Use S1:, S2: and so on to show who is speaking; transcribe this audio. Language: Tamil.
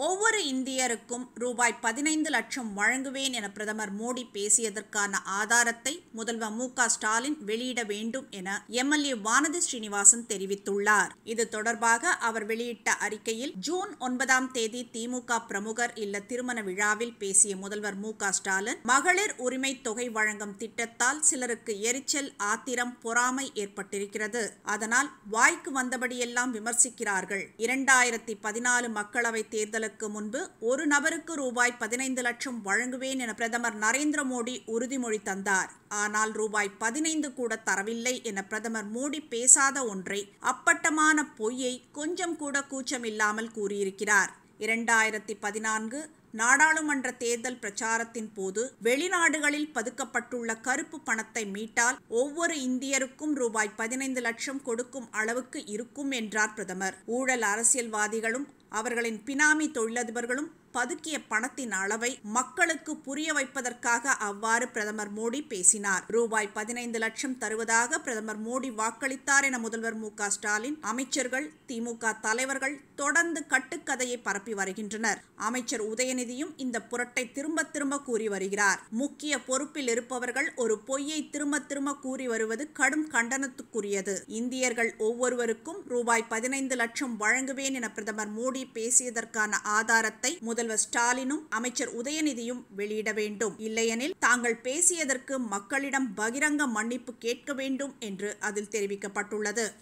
S1: ஒவ்வொரு இந்தியருக்கும் ரூபாய் பதினைந்து லட்சம் வழங்குவேன் என பிரதமர் மோடி பேசியதற்கான ஆதாரத்தை முதல்வர் மு க ஸ்டாலின் வெளியிட வேண்டும் என எம்எல்ஏ வானதி ஸ்ரீனிவாசன் தெரிவித்துள்ளார் இது தொடர்பாக அவர் வெளியிட்ட அறிக்கையில் ஜூன் ஒன்பதாம் தேதி திமுக பிரமுகர் இல்ல திருமண விழாவில் பேசிய முதல்வர் மு க ஸ்டாலின் மகளிர் உரிமை தொகை வழங்கும் திட்டத்தால் சிலருக்கு எரிச்சல் ஆத்திரம் பொறாமை ஏற்பட்டிருக்கிறது அதனால் வாய்க்கு வந்தபடியெல்லாம் விமர்சிக்கிறார்கள் இரண்டாயிரத்தி பதினாலு மக்களவை தேர்தலுக்கு முன்பு ஒரு நபருக்கு ரூபாய் பதினைந்து லட்சம் வழங்குவேன் என பிரதமர் நரேந்திர மோடி உறுதிமொழி தந்தார் ஆனால் ரூபாய் பதினைந்து கூட தரவில்லை என பிரதமர் மோடி பேசாத ஒன்றை அப்பட்டமான பொய்யை கொஞ்சம் கூட கூச்சமில்லாமல் கூறியிருக்கிறார் இரண்டாயிரத்தி பதினான்கு நாடாளுமன்ற தேர்தல் பிரச்சாரத்தின் போது வெளிநாடுகளில் பதுக்கப்பட்டுள்ள கருப்பு பணத்தை மீட்டால் ஒவ்வொரு இந்தியருக்கும் ரூபாய் பதினைந்து லட்சம் கொடுக்கும் அளவுக்கு இருக்கும் என்றார் பிரதமர் ஊழல் அரசியல்வாதிகளும் அவர்களின் பினாமி தொழிலதிபர்களும் பதுக்கிய பணத்தின் அளவை மக்களுக்கு புரிய வைப்பதற்காக அவ்வாறு பிரதமர் மோடி பேசினார் ரூபாய் பதினைந்து லட்சம் தருவதாக பிரதமர் மோடி வாக்களித்தார் என முதல்வர் மு ஸ்டாலின் அமைச்சர்கள் திமுக தலைவர்கள் தொடர்ந்து கட்டுக்கதையை பரப்பி வருகின்றனர் அமைச்சர் உதயநிதியும் இந்த புரட்டை திரும்ப திரும்ப கூறி வருகிறார் முக்கிய பொறுப்பில் இருப்பவர்கள் ஒரு பொய்யை திரும்ப திரும்ப கூறி வருவது கடும் கண்டனத்துக்குரியது இந்தியர்கள் ஒவ்வொருவருக்கும் ரூபாய் பதினைந்து லட்சம் வழங்குவேன் என பிரதமர் மோடி பேசியதற்கான ஆதாரத்தை முதல் முதல்வர் ஸ்டாலினும் அமைச்சர் உதயநிதியும் வெளியிட வேண்டும் இல்லையெனில் தாங்கள் பேசியதற்கு மக்களிடம் பகிரங்க மன்னிப்பு கேட்க வேண்டும் என்று அதில் தெரிவிக்கப்பட்டுள்ளது